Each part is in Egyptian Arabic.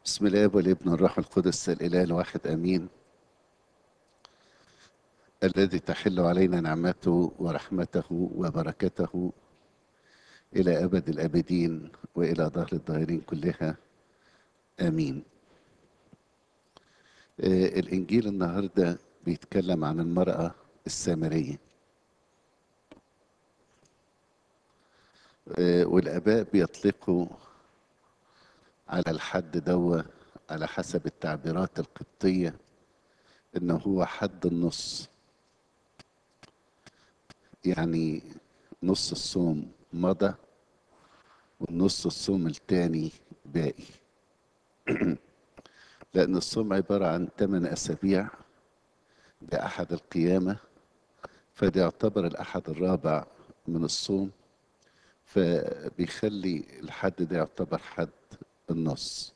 بسم الله والابن والروح القدس الاله الواحد امين الذي تحل علينا نعمته ورحمته وبركته الى ابد الابدين والى ظهر الظاهرين كلها امين آه، الانجيل النهارده بيتكلم عن المراه السامريه آه، والاباء بيطلقوا على الحد دوا على حسب التعبيرات القبطية إنه هو حد النص يعني نص الصوم مضى والنص الصوم التاني باقي لأن الصوم عبارة عن ثمان أسابيع ده أحد القيامة فده يعتبر الأحد الرابع من الصوم فبيخلي الحد ده يعتبر حد النص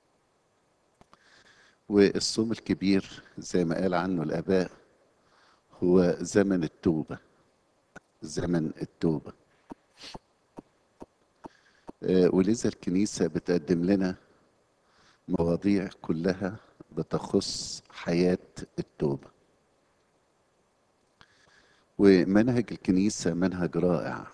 والصوم الكبير زي ما قال عنه الآباء هو زمن التوبة زمن التوبة آه، ولذا الكنيسة بتقدم لنا مواضيع كلها بتخص حياة التوبة ومنهج الكنيسة منهج رائع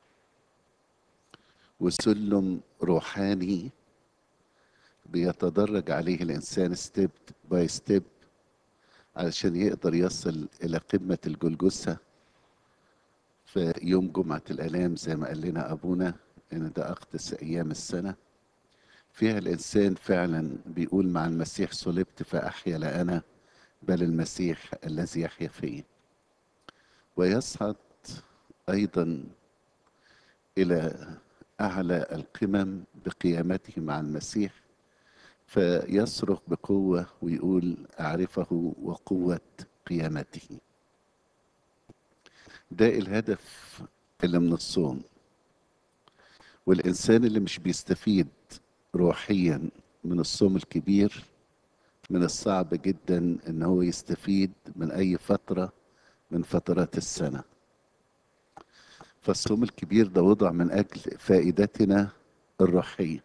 وسلم روحاني بيتدرج عليه الإنسان ستيب باي ستيب علشان يقدر يصل إلى قمة الجلجثة في يوم جمعة الآلام زي ما قال لنا أبونا إن ده أقدس أيام السنة فيها الإنسان فعلا بيقول مع المسيح صلبت فأحيا لا أنا بل المسيح الذي يحيا فيه ويصعد أيضا إلى أعلى القمم بقيامته مع المسيح فيصرخ بقوة ويقول أعرفه وقوة قيامته ده الهدف اللي من الصوم والإنسان اللي مش بيستفيد روحيا من الصوم الكبير من الصعب جدا ان هو يستفيد من اي فترة من فترات السنة فالصوم الكبير ده وضع من اجل فائدتنا الروحية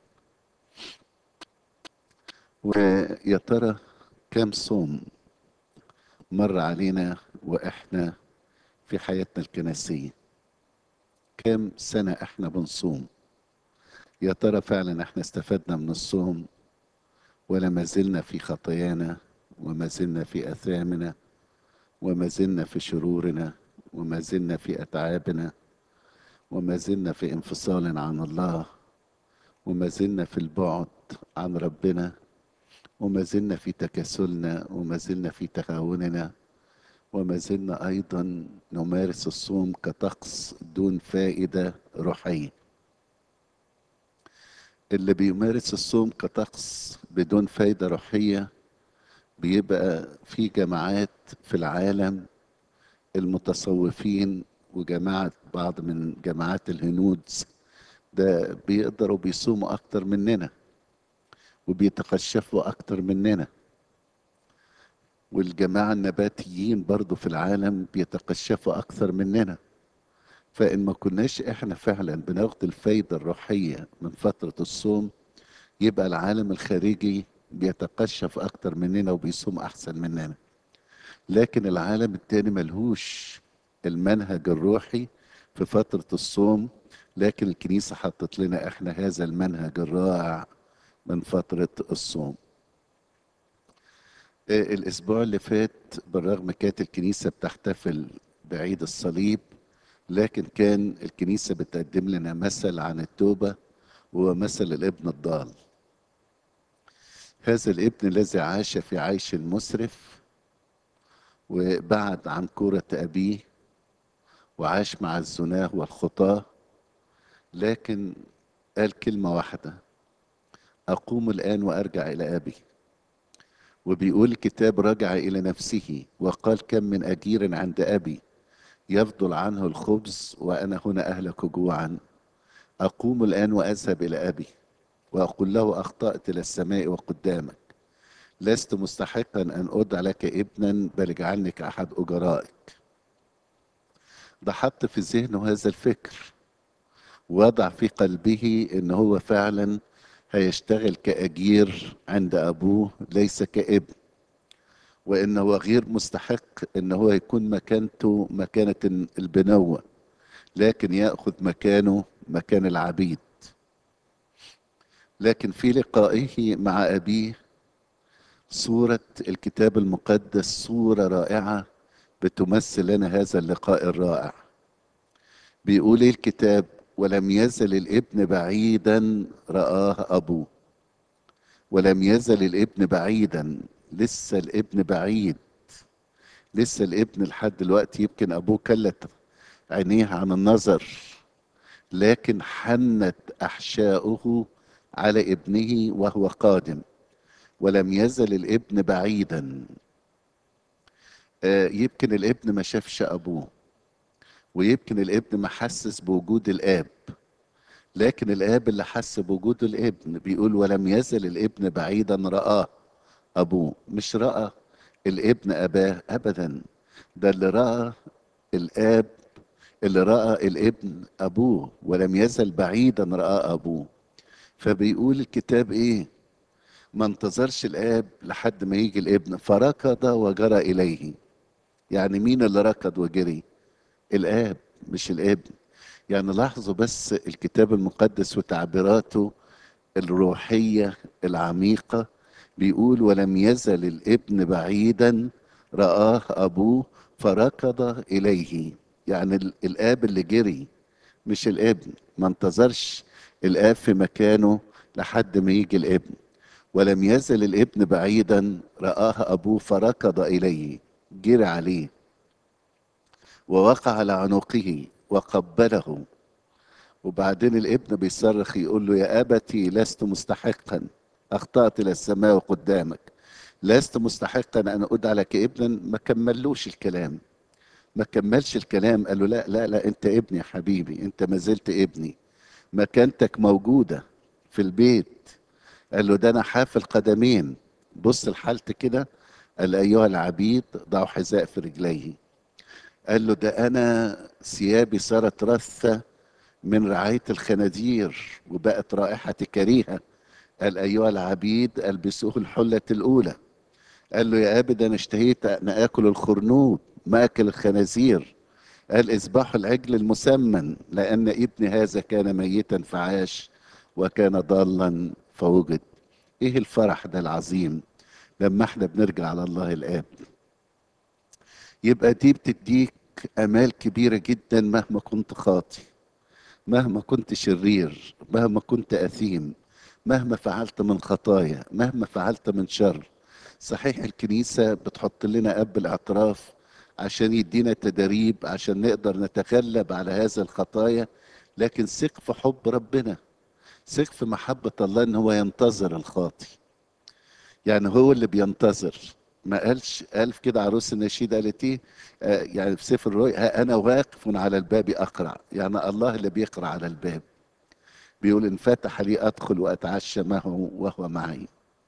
ويا ترى كم صوم مر علينا واحنا في حياتنا الكنسية كم سنة احنا بنصوم يا ترى فعلا احنا استفدنا من الصوم ولا ما زلنا في خطايانا وما زلنا في اثامنا وما زلنا في شرورنا وما زلنا في اتعابنا وما زلنا في انفصال عن الله وما زلنا في البعد عن ربنا وما زلنا في تكاسلنا وما زلنا في تهاوننا وما زلنا ايضا نمارس الصوم كطقس دون فائده روحيه اللي بيمارس الصوم كطقس بدون فايده روحيه بيبقى في جماعات في العالم المتصوفين وجماعه بعض من جماعات الهنود ده بيقدروا بيصوموا اكتر مننا وبيتقشفوا اكتر مننا والجماعة النباتيين برضو في العالم بيتقشفوا أكثر مننا فإن ما كناش إحنا فعلا بناخد الفايدة الروحية من فترة الصوم يبقى العالم الخارجي بيتقشف أكتر مننا وبيصوم أحسن مننا لكن العالم التاني ملهوش المنهج الروحي في فترة الصوم لكن الكنيسة حطت لنا إحنا هذا المنهج الرائع من فترة الصوم الاسبوع اللي فات بالرغم كانت الكنيسه بتحتفل بعيد الصليب لكن كان الكنيسه بتقدم لنا مثل عن التوبه وهو مثل الابن الضال هذا الابن الذي عاش في عيش مسرف وبعد عن كرة أبيه وعاش مع الزناه والخطاة لكن قال كلمة واحدة أقوم الآن وأرجع إلى أبي وبيقول الكتاب رجع إلى نفسه وقال كم من أجير عند أبي يفضل عنه الخبز وأنا هنا أهلك جوعا أقوم الآن وأذهب إلى أبي وأقول له أخطأت إلى السماء وقدامك لست مستحقا أن أدعى لك ابنا بل اجعلني كأحد أجرائك ده حط في ذهنه هذا الفكر وضع في قلبه ان هو فعلا هيشتغل كأجير عند أبوه ليس كابن وإن هو غير مستحق إن هو يكون مكانته مكانة البنوة لكن يأخذ مكانه مكان العبيد لكن في لقائه مع أبيه صورة الكتاب المقدس صورة رائعة بتمثل لنا هذا اللقاء الرائع بيقول ايه الكتاب ولم يزل الابن بعيدا رآه أبوه ولم يزل الابن بعيدا لسه الابن بعيد لسه الابن لحد دلوقتي يمكن أبوه كلت عينيه عن النظر لكن حنت أحشاؤه على ابنه وهو قادم ولم يزل الابن بعيدا آه يمكن الابن ما شافش أبوه ويمكن الابن ما حسس بوجود الاب لكن الاب اللي حس بوجود الابن بيقول ولم يزل الابن بعيدا رآه ابوه مش رأى الابن اباه ابدا ده اللي رأى الاب اللي رأى الابن ابوه ولم يزل بعيدا رأى ابوه فبيقول الكتاب ايه ما انتظرش الاب لحد ما يجي الابن فركض وجرى اليه يعني مين اللي ركض وجري الاب مش الابن يعني لاحظوا بس الكتاب المقدس وتعبيراته الروحيه العميقه بيقول ولم يزل الابن بعيدا رآه ابوه فركض اليه يعني الاب اللي جري مش الابن ما انتظرش الاب في مكانه لحد ما يجي الابن ولم يزل الابن بعيدا رآه ابوه فركض اليه جري عليه ووقع على عنقه وقبله وبعدين الابن بيصرخ يقول له يا أبتي لست مستحقا أخطأت إلى السماء قدامك لست مستحقا أن أدعى لك ابنا ما كملوش الكلام ما كملش الكلام قال له لا لا لا أنت ابني يا حبيبي أنت ما زلت ابني مكانتك موجودة في البيت قال له ده أنا حافل قدمين بص لحالتي كده قال أيها العبيد ضعوا حذاء في رجليه قال له ده انا ثيابي صارت رثه من رعايه الخنازير وبقت رائحتي كريهه قال ايها العبيد البسوه الحله الاولى قال له يا ابي ده انا اشتهيت ان اكل الخرنوب ماكل الخنازير قال اذبحوا العجل المسمن لان ابن هذا كان ميتا فعاش وكان ضالا فوجد ايه الفرح ده العظيم لما احنا بنرجع على الله الاب يبقى دي بتديك امال كبيره جدا مهما كنت خاطي مهما كنت شرير مهما كنت اثيم مهما فعلت من خطايا مهما فعلت من شر صحيح الكنيسه بتحط لنا اب الاعتراف عشان يدينا تدريب عشان نقدر نتغلب على هذا الخطايا لكن ثق في حب ربنا ثق في محبه الله ان هو ينتظر الخاطي يعني هو اللي بينتظر ما قالش قال كده عروس النشيد قالت ايه آه يعني في سفر الرؤيا انا واقف على الباب اقرع يعني الله اللي بيقرع على الباب بيقول ان فتح لي ادخل واتعشى معه وهو معي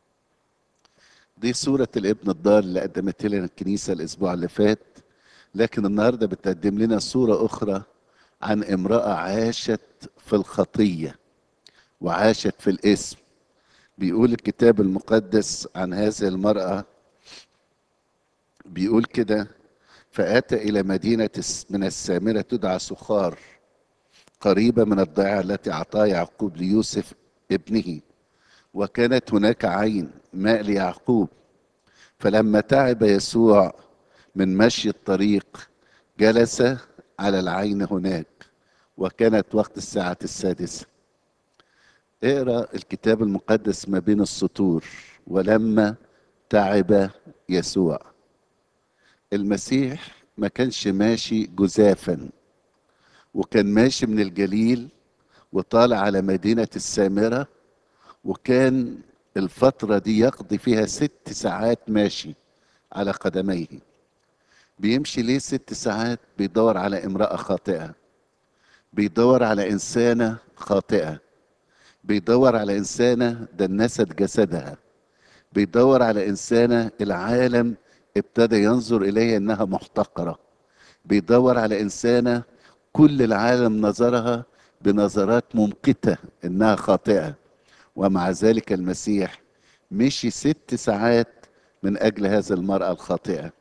دي صورة الابن الضال اللي قدمت لنا الكنيسة الأسبوع اللي فات لكن النهاردة بتقدم لنا صورة أخرى عن امرأة عاشت في الخطية وعاشت في الاسم بيقول الكتاب المقدس عن هذه المرأة بيقول كده فأتى إلى مدينة من السامرة تدعى سخار قريبة من الضيعة التي أعطاها يعقوب ليوسف ابنه وكانت هناك عين ماء ليعقوب فلما تعب يسوع من مشي الطريق جلس على العين هناك وكانت وقت الساعة السادسة اقرا الكتاب المقدس ما بين السطور ولما تعب يسوع المسيح ما كانش ماشي جزافا وكان ماشي من الجليل وطالع على مدينة السامرة وكان الفترة دي يقضي فيها ست ساعات ماشي على قدميه بيمشي ليه ست ساعات بيدور على امرأة خاطئة بيدور على إنسانة خاطئة بيدور على إنسانة دنست جسدها بيدور على إنسانة العالم ابتدى ينظر إليها إنها محتقرة بيدور على إنسانة كل العالم نظرها بنظرات ممقتة إنها خاطئة ومع ذلك المسيح مشي ست ساعات من أجل هذه المرأة الخاطئة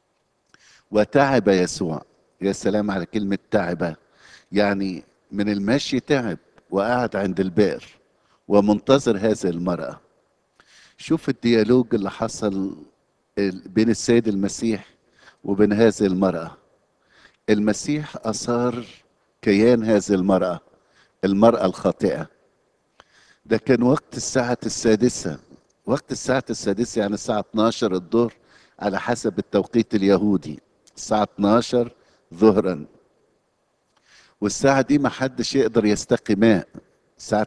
وتعب يسوع يا سلام على كلمة تعب يعني من المشي تعب وقعد عند البئر ومنتظر هذه المرأة شوف الديالوج اللي حصل بين السيد المسيح وبين هذه المرأة المسيح أثار كيان هذه المرأة المرأة الخاطئة ده كان وقت الساعة السادسة وقت الساعة السادسة يعني الساعة 12 الظهر على حسب التوقيت اليهودي الساعة 12 ظهرا والساعة دي ما حدش يقدر يستقي ماء ساعة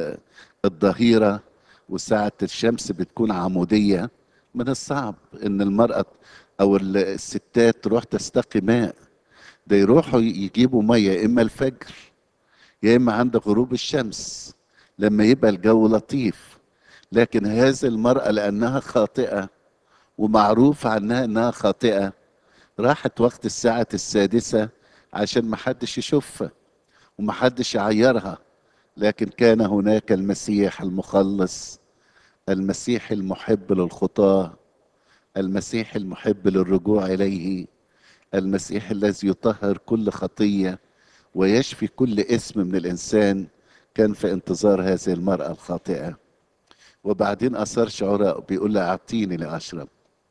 الظهيرة وساعة الشمس بتكون عمودية من الصعب ان المرأة او الستات تروح تستقي ماء ده يروحوا يجيبوا مية اما الفجر يا اما عند غروب الشمس لما يبقى الجو لطيف لكن هذه المرأة لأنها خاطئة ومعروف عنها أنها خاطئة راحت وقت الساعة السادسة عشان محدش يشوفها ومحدش يعيرها لكن كان هناك المسيح المخلص المسيح المحب للخطاة المسيح المحب للرجوع إليه المسيح الذي يطهر كل خطية ويشفي كل اسم من الإنسان كان في انتظار هذه المرأة الخاطئة وبعدين أثار شعراء بيقول لها أعطيني لأشرب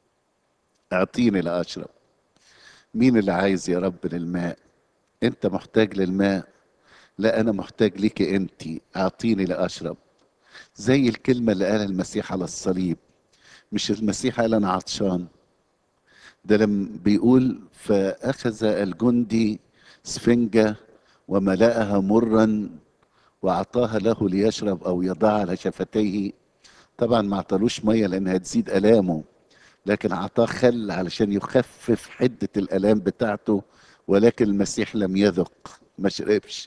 أعطيني لأشرب مين اللي عايز يا رب للماء أنت محتاج للماء لا أنا محتاج ليك أنت أعطيني لأشرب زي الكلمة اللي قالها المسيح على الصليب مش المسيح قال أنا عطشان ده لما بيقول فأخذ الجندي سفنجة وملأها مرا وأعطاها له ليشرب أو يضع على شفتيه طبعا ما اعطالوش مية لأنها تزيد ألامه لكن أعطاه خل علشان يخفف حدة الألام بتاعته ولكن المسيح لم يذق ما شربش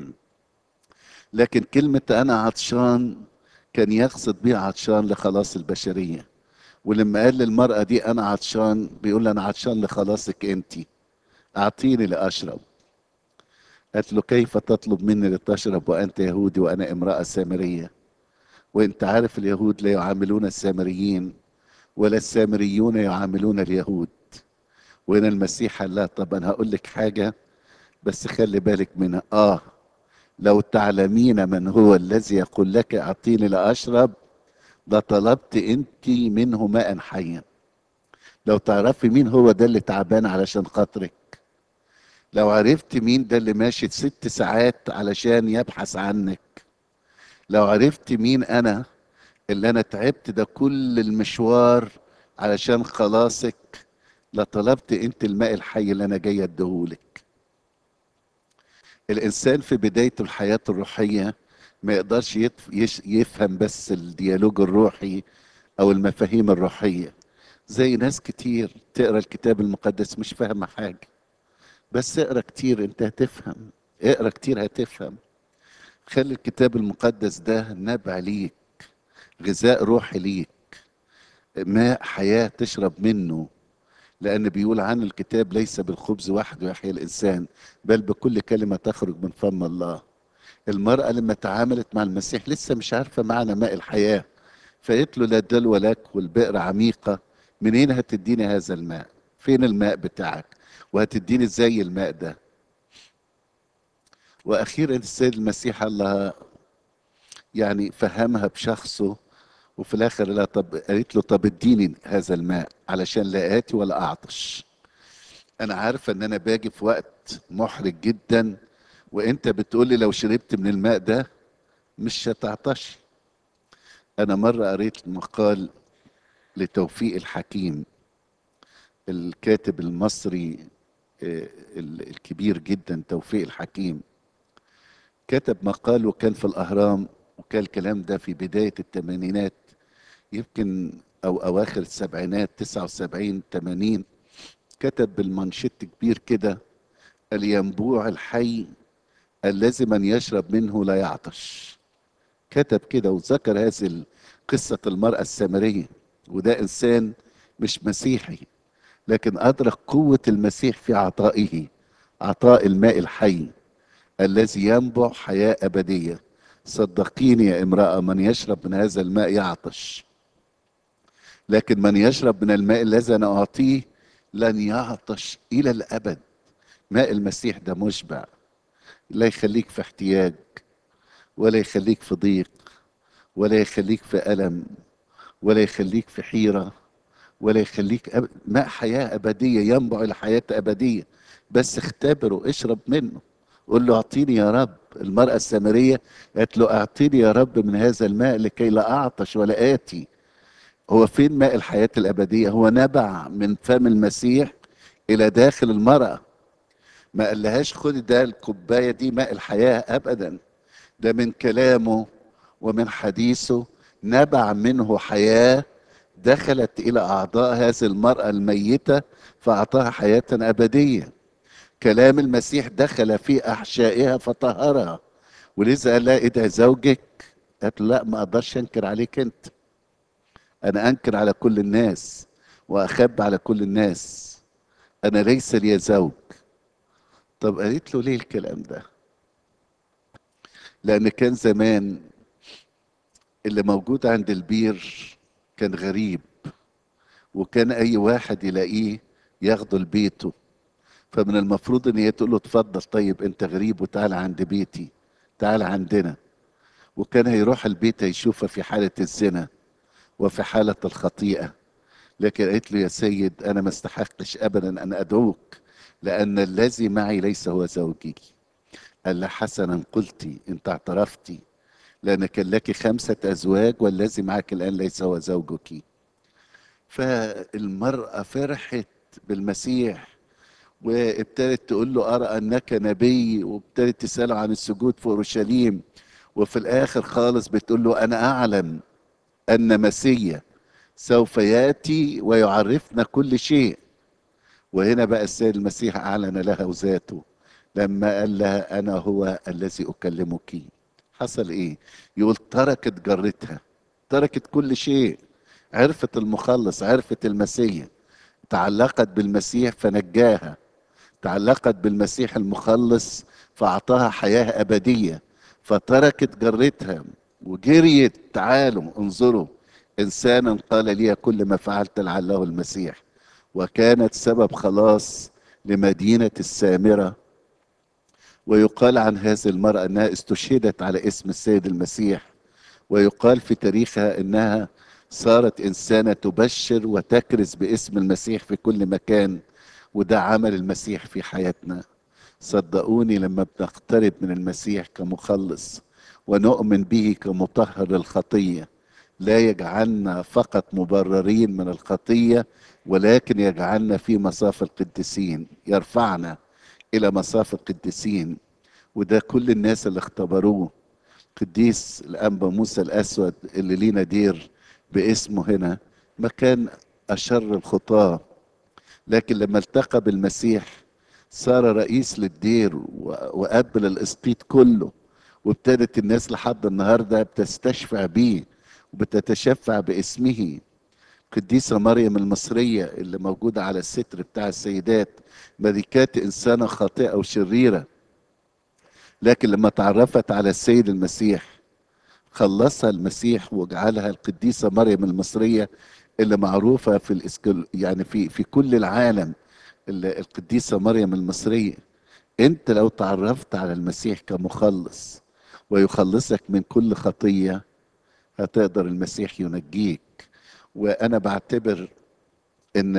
لكن كلمة أنا عطشان كان يقصد بيها عطشان لخلاص البشرية ولما قال للمرأة دي أنا عطشان بيقول أنا عطشان لخلاصك أنت أعطيني لأشرب قالت له كيف تطلب مني لتشرب وأنت يهودي وأنا امرأة سامرية وأنت عارف اليهود لا يعاملون السامريين ولا السامريون يعاملون اليهود وهنا المسيح قال لها طب أنا هقول لك حاجة بس خلي بالك منها آه لو تعلمين من هو الذي يقول لك أعطيني لأشرب لطلبت أنت منه ماء حيا لو تعرفي مين هو ده اللي تعبان علشان خاطرك لو عرفت مين ده اللي ماشي ست ساعات علشان يبحث عنك لو عرفت مين انا اللي انا تعبت ده كل المشوار علشان خلاصك لطلبت انت الماء الحي اللي انا جاي اديهولك الانسان في بداية الحياة الروحية ما يقدرش يفهم بس الديالوج الروحي او المفاهيم الروحية زي ناس كتير تقرا الكتاب المقدس مش فاهمة حاجة بس اقرا كتير انت هتفهم اقرا كتير هتفهم خلي الكتاب المقدس ده نبع ليك غذاء روحي ليك ماء حياة تشرب منه لأن بيقول عن الكتاب ليس بالخبز وحده يحيى الإنسان بل بكل كلمة تخرج من فم الله المرأة لما تعاملت مع المسيح لسه مش عارفة معنى ماء الحياة فقالت له لا دلو لك والبئر عميقة منين هتديني هذا الماء فين الماء بتاعك وهتديني ازاي الماء ده واخيرا السيد المسيح الله يعني فهمها بشخصه وفي الاخر لا طب قالت له طب اديني هذا الماء علشان لا اتي ولا اعطش انا عارفه ان انا باجي في وقت محرج جدا وانت بتقولي لو شربت من الماء ده مش هتعطش انا مره قريت مقال لتوفيق الحكيم الكاتب المصري الكبير جدا توفيق الحكيم كتب مقال وكان في الأهرام وكان الكلام ده في بداية الثمانينات يمكن أو أواخر السبعينات تسعة وسبعين ثمانين كتب بالمانشيت كبير كده الينبوع الحي الذي من يشرب منه لا يعطش كتب كده وذكر هذه قصة المرأة السامرية وده إنسان مش مسيحي لكن أدرك قوة المسيح في عطائه عطاء الماء الحي الذي ينبع حياة أبدية صدقيني يا امرأة من يشرب من هذا الماء يعطش لكن من يشرب من الماء الذي أنا أعطيه لن يعطش إلى الأبد ماء المسيح ده مشبع لا يخليك في احتياج ولا يخليك في ضيق ولا يخليك في ألم ولا يخليك في حيرة ولا يخليك أب... ماء حياة أبدية ينبع إلى حياة أبدية بس اختبره اشرب منه قول له اعطيني يا رب المرأة السامرية قالت له اعطيني يا رب من هذا الماء لكي لا أعطش ولا آتي هو فين ماء الحياة الأبدية هو نبع من فم المسيح إلى داخل المرأة ما قالهاش خدي ده الكوباية دي ماء الحياة أبدا ده من كلامه ومن حديثه نبع منه حياة دخلت إلى أعضاء هذه المرأة الميتة فأعطاها حياة أبدية كلام المسيح دخل في أحشائها فطهرها ولذا قال لها إيه ده زوجك قالت له لا ما أقدرش أنكر عليك أنت أنا أنكر على كل الناس وأخب على كل الناس أنا ليس لي زوج طب قالت له ليه الكلام ده لأن كان زمان اللي موجود عند البير كان غريب وكان أي واحد يلاقيه ياخده لبيته فمن المفروض ان هي تقول له اتفضل طيب انت غريب وتعال عند بيتي تعال عندنا وكان هيروح البيت هيشوفها في حالة الزنا وفي حالة الخطيئة لكن قالت له يا سيد أنا ما استحقش أبدا أن أدعوك لأن الذي معي ليس هو زوجي قال لها حسنا قلتي أنت اعترفتي لأن كان لك خمسة أزواج والذي معك الآن ليس هو زوجك فالمرأة فرحت بالمسيح وابتدت تقول له أرى أنك نبي وابتدت تسأله عن السجود في أورشليم وفي الآخر خالص بتقول له أنا أعلم أن مسيا سوف يأتي ويعرفنا كل شيء وهنا بقى السيد المسيح أعلن لها ذاته لما قال لها أنا هو الذي أكلمك حصل إيه؟ يقول تركت جرتها تركت كل شيء عرفت المخلص عرفت المسيح تعلقت بالمسيح فنجاها تعلقت بالمسيح المخلص فأعطاها حياة أبدية فتركت جرتها وجريت تعالوا انظروا إنسانا قال لي كل ما فعلت لعله المسيح وكانت سبب خلاص لمدينة السامرة ويقال عن هذه المرأة أنها استشهدت على اسم السيد المسيح ويقال في تاريخها أنها صارت إنسانة تبشر وتكرز باسم المسيح في كل مكان وده عمل المسيح في حياتنا صدقوني لما بنقترب من المسيح كمخلص ونؤمن به كمطهر للخطيه لا يجعلنا فقط مبررين من الخطيه ولكن يجعلنا في مصاف القديسين يرفعنا الى مصاف القديسين وده كل الناس اللي اختبروه قديس الانبا موسى الاسود اللي لينا دير باسمه هنا مكان اشر الخطاه لكن لما التقى بالمسيح صار رئيس للدير وقبل الاسقيط كله وابتدت الناس لحد النهارده بتستشفع بيه وبتتشفع باسمه قديسة مريم المصرية اللي موجودة على الستر بتاع السيدات ملكات إنسانة خاطئة وشريرة لكن لما تعرفت على السيد المسيح خلصها المسيح وجعلها القديسة مريم المصرية اللي معروفة في الإسكل يعني في في كل العالم القديسة مريم المصرية أنت لو تعرفت على المسيح كمخلص ويخلصك من كل خطية هتقدر المسيح ينجيك وأنا بعتبر إن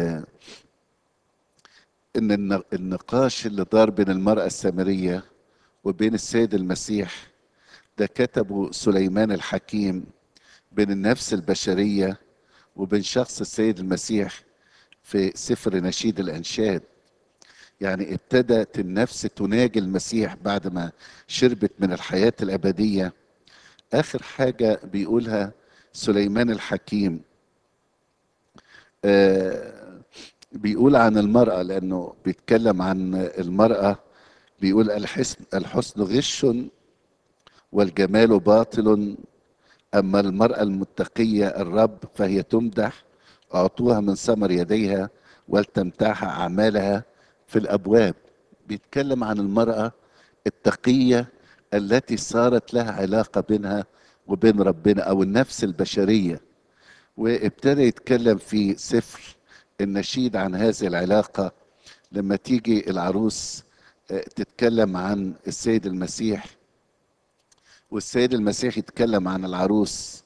إن النقاش اللي دار بين المرأة السامرية وبين السيد المسيح ده كتبه سليمان الحكيم بين النفس البشريه وبين شخص السيد المسيح في سفر نشيد الانشاد يعني ابتدت النفس تناجي المسيح بعد ما شربت من الحياه الابديه اخر حاجه بيقولها سليمان الحكيم آه بيقول عن المراه لانه بيتكلم عن المراه بيقول الحسن الحسن غش والجمال باطل أما المرأة المتقية الرب فهي تمدح أعطوها من ثمر يديها ولتمتعها أعمالها في الأبواب بيتكلم عن المرأة التقية التي صارت لها علاقة بينها وبين ربنا أو النفس البشرية وابتدى يتكلم في سفر النشيد عن هذه العلاقة لما تيجي العروس آه، تتكلم عن السيد المسيح والسيد المسيح يتكلم عن العروس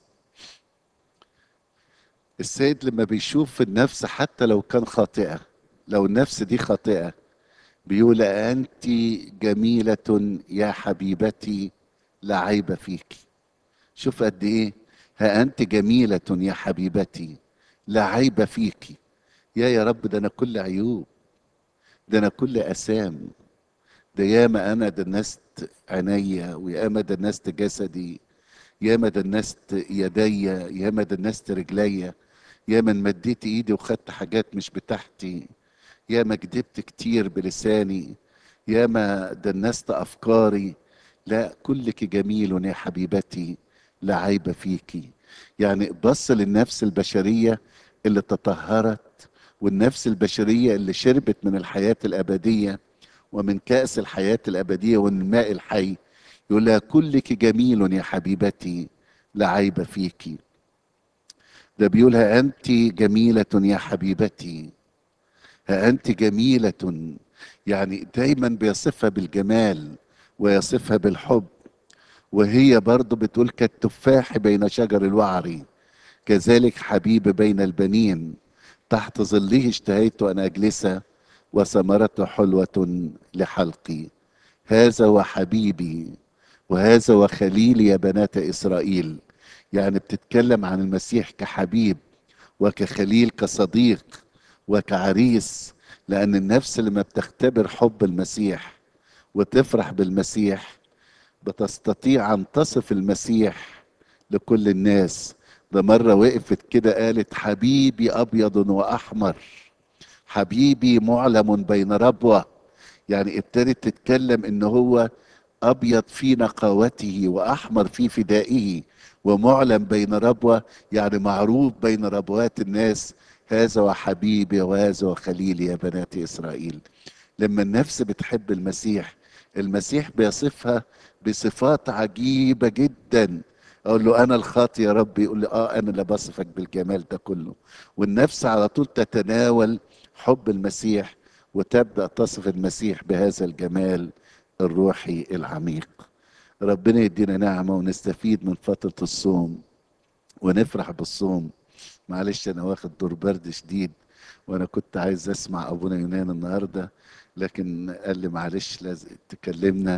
السيد لما بيشوف النفس حتى لو كان خاطئة لو النفس دي خاطئة بيقول أنت جميلة يا حبيبتي لا عيب فيك شوف قد إيه ها أنت جميلة يا حبيبتي لا عيب فيك يا يا رب ده أنا كل عيوب ده أنا كل أسام ده ياما أنا دنست عينيا وياما دنست جسدي ياما دنست يديا ياما دنست رجليا ياما مديت ايدي وخدت حاجات مش بتاعتي ياما كدبت كتير بلساني ياما دنست افكاري لا كلك جميل يا حبيبتي لا عيب فيكي يعني بص للنفس البشريه اللي تطهرت والنفس البشريه اللي شربت من الحياه الابديه ومن كاس الحياه الابديه ومن الماء الحي يقول لها كلك جميل يا حبيبتي لا عيب فيكي ده بيقولها انت جميله يا حبيبتي ها انت جميله يعني دايما بيصفها بالجمال ويصفها بالحب وهي برضه بتقول كالتفاح بين شجر الوعر كذلك حبيب بين البنين تحت ظله اشتهيت ان اجلس وثمرته حلوه لحلقي هذا وحبيبي وهذا وخليلي يا بنات اسرائيل يعني بتتكلم عن المسيح كحبيب وكخليل كصديق وكعريس لان النفس لما بتختبر حب المسيح وتفرح بالمسيح بتستطيع ان تصف المسيح لكل الناس ده مره وقفت كده قالت حبيبي ابيض واحمر حبيبي معلم بين ربوه يعني ابتدت تتكلم ان هو ابيض في نقاوته واحمر في فدائه ومعلم بين ربوه يعني معروف بين ربوات الناس هذا وحبيبي وهذا وخليلي يا بنات اسرائيل لما النفس بتحب المسيح المسيح بيصفها بصفات عجيبه جدا اقول له انا الخاطي يا رب يقول لي اه انا اللي بصفك بالجمال ده كله والنفس على طول تتناول حب المسيح وتبدا تصف المسيح بهذا الجمال الروحي العميق ربنا يدينا نعمه ونستفيد من فتره الصوم ونفرح بالصوم معلش انا واخد دور برد شديد وانا كنت عايز اسمع ابونا يونان النهارده لكن قال لي معلش لازم تكلمنا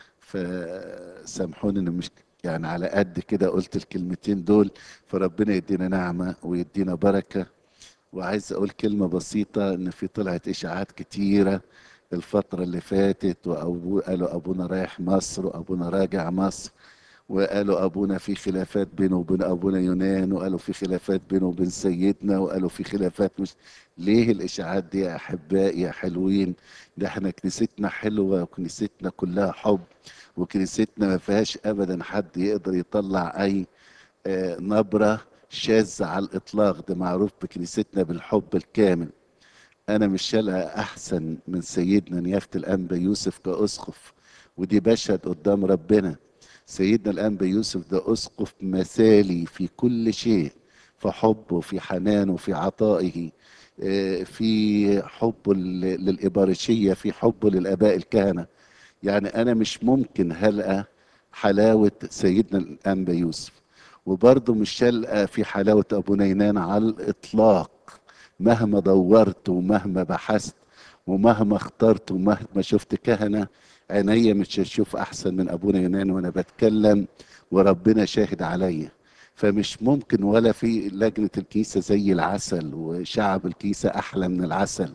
فسامحوني ان مش يعني على قد كده قلت الكلمتين دول فربنا يدينا نعمه ويدينا بركه وعايز اقول كلمه بسيطه ان في طلعت اشاعات كتيره الفتره اللي فاتت وأبو قالوا ابونا رايح مصر وابونا راجع مصر وقالوا ابونا في خلافات بينه وبين ابونا يونان وقالوا في خلافات بينه وبين سيدنا وقالوا في خلافات مش ليه الاشاعات دي يا احبائي يا حلوين ده احنا كنيستنا حلوه وكنيستنا كلها حب وكنيستنا ما فيهاش ابدا حد يقدر يطلع اي آه، نبره شاذه على الاطلاق ده معروف بكنيستنا بالحب الكامل انا مش هلقى احسن من سيدنا نيافه الانبا يوسف كاسقف ودي بشهد قدام ربنا سيدنا الانبا يوسف ده اسقف مثالي في كل شيء في حبه في حنانه في عطائه آه، في حبه لل- للإبارشية في حبه للآباء الكهنة يعني أنا مش ممكن هلقى حلاوة سيدنا الأنبا يوسف وبرضه مش هلقى في حلاوة أبو نينان على الإطلاق مهما دورت ومهما بحثت ومهما اخترت ومهما شفت كهنة عينيا مش هتشوف أحسن من أبونا يونان وأنا بتكلم وربنا شاهد عليا فمش ممكن ولا في لجنة الكيسة زي العسل وشعب الكيسة أحلى من العسل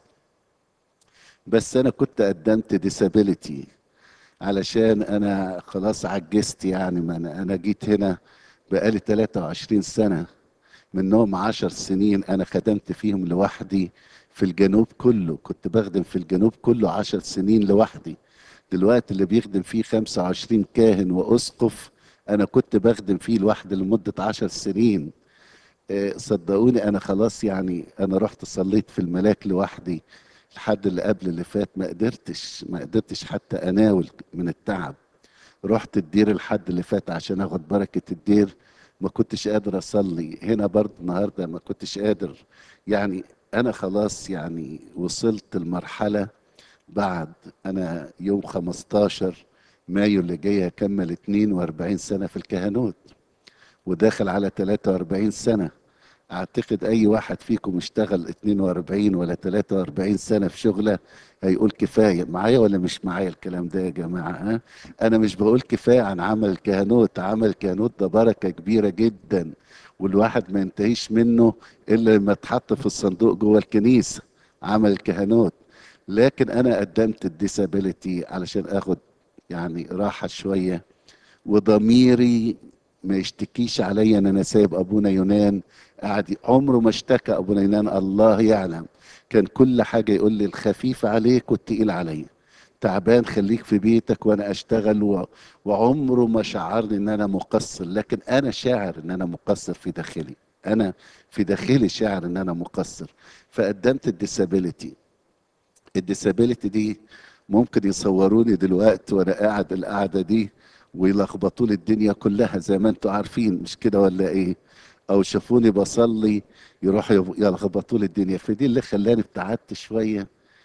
بس أنا كنت قدمت ديسابيليتي علشان أنا خلاص عجزت يعني ما أنا, أنا جيت هنا بقالي 23 سنة منهم 10 سنين أنا خدمت فيهم لوحدي في الجنوب كله كنت بخدم في الجنوب كله 10 سنين لوحدي دلوقتي اللي بيخدم فيه 25 كاهن وأسقف أنا كنت بخدم فيه لوحدي لمدة 10 سنين آه، صدقوني أنا خلاص يعني أنا رحت صليت في الملاك لوحدي الحد اللي قبل اللي فات ما قدرتش ما قدرتش حتى أناول من التعب رحت الدير الحد اللي فات عشان اخد بركة الدير ما كنتش قادر اصلي هنا برضه النهارده ما كنتش قادر يعني انا خلاص يعني وصلت المرحلة بعد انا يوم 15 مايو اللي جاي هكمل 42 سنة في الكهنوت وداخل على 43 سنة اعتقد اي واحد فيكم اشتغل 42 ولا 43 سنة في شغلة هيقول كفاية معايا ولا مش معايا الكلام ده يا جماعة ها انا مش بقول كفاية عن عمل الكهنوت عمل الكهنوت ده بركة كبيرة جدا والواحد ما ينتهيش منه الا لما اتحط في الصندوق جوه الكنيسة عمل الكهنوت لكن انا قدمت الديسابيليتي علشان اخد يعني راحة شوية وضميري ما يشتكيش عليا ان انا سايب ابونا يونان قاعد عمره ما اشتكى ابونا يونان الله يعلم كان كل حاجه يقول لي الخفيف عليك والتقيل عليا تعبان خليك في بيتك وانا اشتغل و... وعمره ما شعرني ان انا مقصر لكن انا شاعر ان انا مقصر في داخلي انا في داخلي شاعر ان انا مقصر فقدمت الديسابيليتي الديسابيليتي دي ممكن يصوروني دلوقتي وانا قاعد القعده دي ويلخبطوا لي الدنيا كلها زي ما انتوا عارفين مش كده ولا ايه او شافوني بصلي يروحوا يلخبطوا لي الدنيا فدي اللي خلاني ابتعدت شويه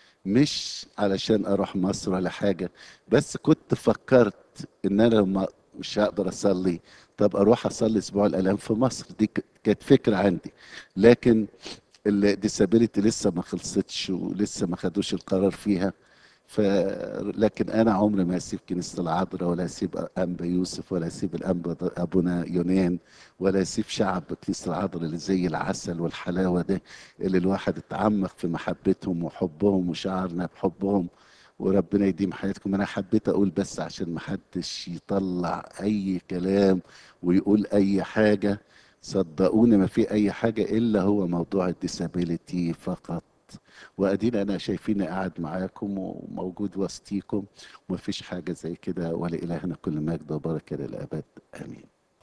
مش علشان اروح مصر ولا حاجه بس كنت فكرت ان انا لما مش هقدر اصلي طب اروح اصلي اسبوع الالام في مصر دي كانت فكره عندي لكن الديسابيليتي لسه ما خلصتش ولسه ما خدوش القرار فيها ف لكن انا عمري ما هسيب كنيسه العذراء ولا هسيب انبا يوسف ولا هسيب الانبا ابونا يونان ولا هسيب شعب كنيسه العذراء اللي زي العسل والحلاوه ده اللي الواحد اتعمق في محبتهم وحبهم وشعرنا بحبهم وربنا يديم حياتكم انا حبيت اقول بس عشان ما حدش يطلع اي كلام ويقول اي حاجه صدقوني ما في اي حاجه الا هو موضوع الديسابيليتي فقط وادينا انا شايفيني قاعد معاكم وموجود وسطيكم ومفيش حاجه زي كده ولالهنا كل مجد وبركه للابد امين